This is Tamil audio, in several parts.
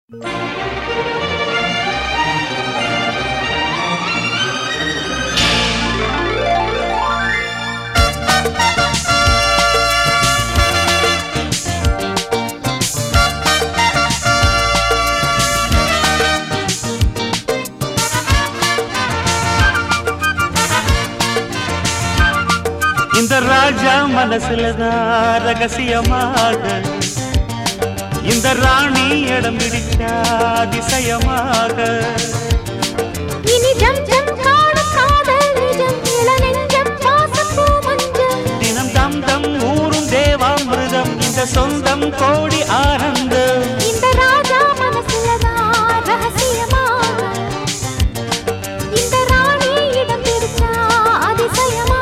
இந்த ராஜா மனசுலதான் ரகசியமாக இந்த ராணி இடம் பிடிச்சா அதிசயமாக இனி ஜம் ஜம் காணும் காதல் நிஜம் இளநெஞ்சம் வாசப்பூ மஞ்சள் தினம் தம் தம் ஊரும் தேவாமிருதம் இந்த சொந்தம் கோடி ஆனந்தம் இந்த ராஜா மனசுலதான் ரகசியமாக இந்த ராணி இடம் பிடிச்சா அதிசயமாக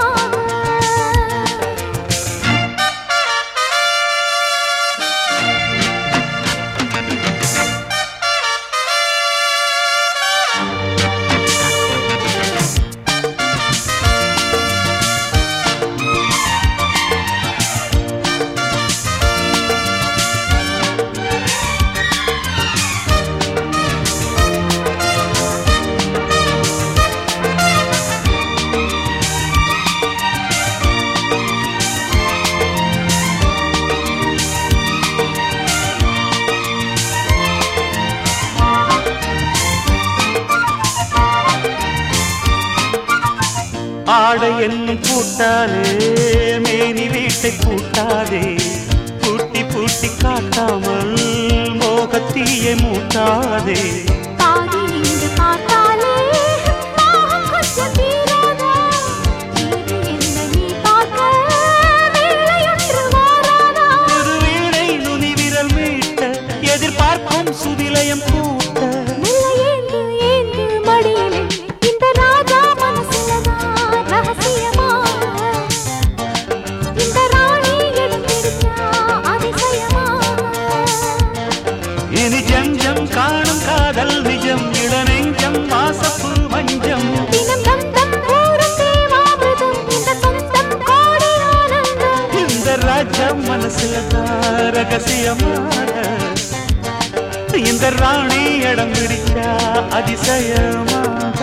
ஆடை என்னும் பூட்டாலே மேனி வீட்டை பூட்டாதே பூட்டி பூட்டி காட்டாமல் மோகத்தீயை மூட்டாதே பாதி நின்று பார்த்தாலே தாகம் கொஞ்சம் தீராதா? இது என்ன நீ பார்க்க வேளையொன்று வாராதா? ஒரு வீணை நுனி விரல் மீட்ட எதிர்பார்க்கும் சுதிலயம் கூட்ட மெல்ல ஏந்து ஏந்து மடியிலே இந்த ராஜா மனசுலதான் ரகசியமாக. இந்த ராணி இடம் பிடிச்சா அதிசயமாக. இனி ஜஞ்சம் காணும் காதல் நிஜம் இளநெஞ்சம் வாசப்பு மஞ்சம் தினம் தந்தம் ஊரும் தேவாமிர்தம் இந்த சொந்தம் கோடி ஆனந்தம் இந்த ராஜ்யம் மனசுல தான் ரகசியமான இந்த ராணி இடம் பிடிச்சா அதிசயமாக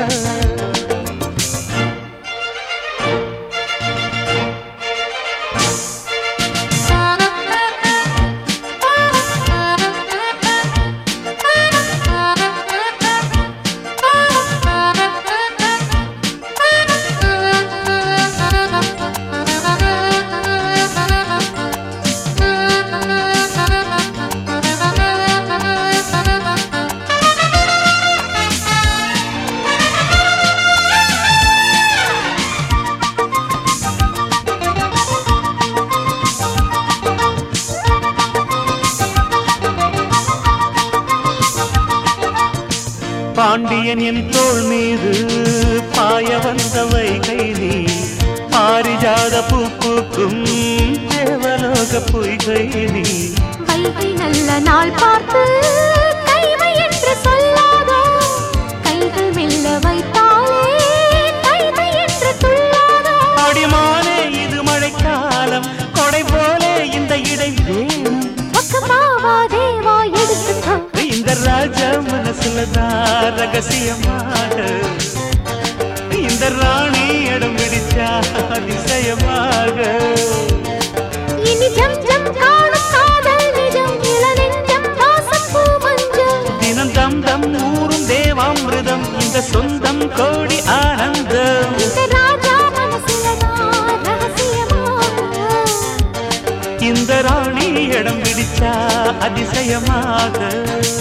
பாண்டியன் என் தோள் மீது பாய வந்த வைகை நீ பாரிஜாத பூ பூக்கும் தேவலோக பொய்கை நீ வைகை நல்ல நாள் பார்த்து கைவை என்று சொல்லாதோ கைகள் மெல்ல வைத்தாலே கைவை என்று துள்ளாதோ அடிமானே இது மழைக்காலம் கொடை போலே இந்த இடை வேணும் பக்கமாவா தேவா எடுத்துக்கோ இந்த ராஜா மனசுல தான் ரகசியமாக இந்த ராணி இடம் பிடிச்சா அதிசயமாக இனி ஜம் ஜம் காணும் காதல் நிஜம் இளநெஞ்சம் வாசப்பூ மஞ்சள் தினம் தம் தம் ஊரும் தேவாமிருதம் இந்த சொந்தம் கோடி ஆனந்தம் இந்த ராஜா மனசுலதான் ரகசியமாக இந்த ராணி இடம் பிடிச்சா அதிசயமாக